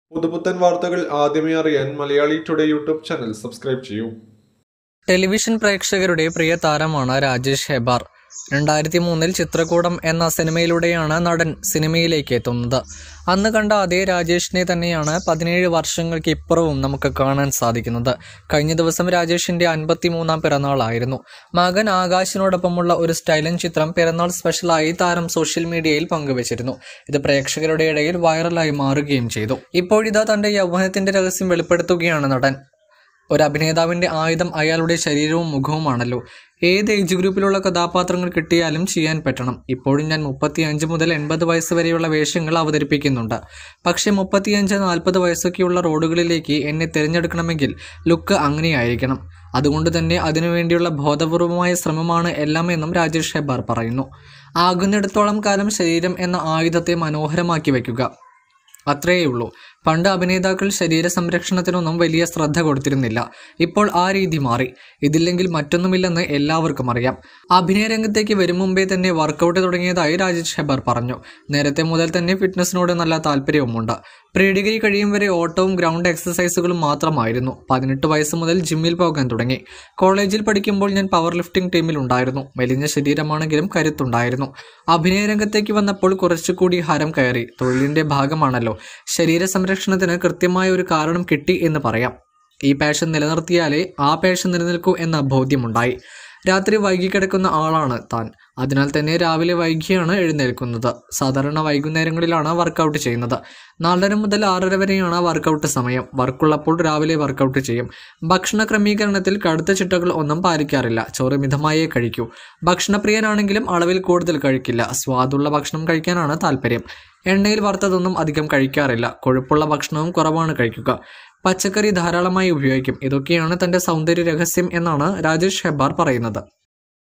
പുതുപുത്തൻ വാർത്തകൾ ആദ്യമേ അറിയാൻ Malayali today YouTube channel subscribe ചെയ്യൂ ടെലിവിഷൻ പ്രേക്ഷകരുടെ പ്രിയ താരമാണ് രാജേഷ് ഹെബാർ രണ്ടായിരത്തി മൂന്നിൽ ചിത്രകൂടം എന്ന സിനിമയിലൂടെയാണ് നടൻ സിനിമയിലേക്ക് എത്തുന്നത് അന്ന് കണ്ട അതേ രാജേഷിനെ തന്നെയാണ് പതിനേഴ് വർഷങ്ങൾക്ക് ഇപ്പുറവും നമുക്ക് കാണാൻ സാധിക്കുന്നത് കഴിഞ്ഞ ദിവസം രാജേഷിന്റെ അൻപത്തിമൂന്നാം പിറന്നാളായിരുന്നു മകൻ ആകാശിനോടൊപ്പമുള്ള ഒരു സ്റ്റൈലൻ ചിത്രം പിറന്നാൾ സ്പെഷ്യലായി താരം സോഷ്യൽ മീഡിയയിൽ പങ്കുവച്ചിരുന്നു ഇത് പ്രേക്ഷകരുടെ ഇടയിൽ വൈറലായി മാറുകയും ചെയ്തു ഇപ്പോഴിതാ തന്റെ യൗവനത്തിന്റെ രഹസ്യം വെളിപ്പെടുത്തുകയാണ് നടൻ ഒരു അഭിനേതാവിന്റെ ആയുധം അയാളുടെ ശരീരവും മുഖവുമാണല്ലോ ഏത് ഏജ് ഗ്രൂപ്പിലുള്ള കഥാപാത്രങ്ങൾ കിട്ടിയാലും ചെയ്യാൻ പറ്റണം ഇപ്പോഴും ഞാൻ മുപ്പത്തിയഞ്ച് മുതൽ എൺപത് വയസ്സ് വരെയുള്ള വേഷങ്ങൾ അവതരിപ്പിക്കുന്നുണ്ട് പക്ഷേ മുപ്പത്തിയഞ്ച് നാൽപ്പത് വയസ്സൊക്കെയുള്ള റോഡുകളിലേക്ക് എന്നെ തിരഞ്ഞെടുക്കണമെങ്കിൽ ലുക്ക് അങ്ങനെയായിരിക്കണം അതുകൊണ്ട് തന്നെ അതിനുവേണ്ടിയുള്ള ബോധപൂർവമായ ശ്രമമാണ് എല്ലാം എന്നും രാജേഷ് ഹെബാർ പറയുന്നു ആകുന്നിടത്തോളം കാലം ശരീരം എന്ന ആയുധത്തെ മനോഹരമാക്കി വയ്ക്കുക അത്രയേ ഉള്ളൂ പണ്ട് അഭിനേതാക്കൾ ശരീര സംരക്ഷണത്തിനൊന്നും വലിയ ശ്രദ്ധ കൊടുത്തിരുന്നില്ല ഇപ്പോൾ ആ രീതി മാറി ഇതില്ലെങ്കിൽ മറ്റൊന്നുമില്ലെന്ന് എല്ലാവർക്കും അറിയാം അഭിനയ രംഗത്തേക്ക് വരും മുമ്പേ തന്നെ വർക്കൗട്ട് തുടങ്ങിയതായി രാജേഷ് ഹെബർ പറഞ്ഞു നേരത്തെ മുതൽ തന്നെ ഫിറ്റ്നസിനോട് നല്ല താല്പര്യവുമുണ്ട് പ്രീ ഡിഗ്രി കഴിയും വരെ ഓട്ടവും ഗ്രൗണ്ട് എക്സസൈസുകളും മാത്രമായിരുന്നു പതിനെട്ട് വയസ്സ് മുതൽ ജിമ്മിൽ പോകാൻ തുടങ്ങി കോളേജിൽ പഠിക്കുമ്പോൾ ഞാൻ പവർ ലിഫ്റ്റിംഗ് ടീമിൽ ഉണ്ടായിരുന്നു മെലിഞ്ഞ ശരീരമാണെങ്കിലും കരുത്തുണ്ടായിരുന്നു അഭിനയ രംഗത്തേക്ക് വന്നപ്പോൾ കുറച്ചുകൂടി ഹരം കയറി തൊഴിലിന്റെ ഭാഗമാണല്ലോ ശരീര സംരക്ഷണത്തിന് കൃത്യമായ ഒരു കാരണം കിട്ടി എന്ന് പറയാം ഈ പാഷൻ നിലനിർത്തിയാലേ ആ പാഷൻ നിലനിൽക്കൂ എന്ന ബോധ്യമുണ്ടായി രാത്രി വൈകി കിടക്കുന്ന ആളാണ് താൻ അതിനാൽ തന്നെ രാവിലെ വൈകിയാണ് എഴുന്നേൽക്കുന്നത് സാധാരണ വൈകുന്നേരങ്ങളിലാണ് വർക്കൗട്ട് ചെയ്യുന്നത് നാലര മുതൽ ആറര വരെയാണ് വർക്കൗട്ട് സമയം വർക്കുള്ളപ്പോൾ രാവിലെ വർക്കൗട്ട് ചെയ്യും ഭക്ഷണ ക്രമീകരണത്തിൽ കടുത്ത ചിട്ടകൾ ഒന്നും പാലിക്കാറില്ല ചോറ് മിതമായേ കഴിക്കൂ ഭക്ഷണപ്രിയനാണെങ്കിലും അളവിൽ കൂടുതൽ കഴിക്കില്ല സ്വാദുള്ള ഭക്ഷണം കഴിക്കാനാണ് താല്പര്യം എണ്ണയിൽ വറുത്തതൊന്നും അധികം കഴിക്കാറില്ല കൊഴുപ്പുള്ള ഭക്ഷണവും കുറവാണ് കഴിക്കുക പച്ചക്കറി ധാരാളമായി ഉപയോഗിക്കും ഇതൊക്കെയാണ് തന്റെ സൗന്ദര്യ രഹസ്യം എന്നാണ് രാജേഷ് ഹെബ്ബാർ പറയുന്നത്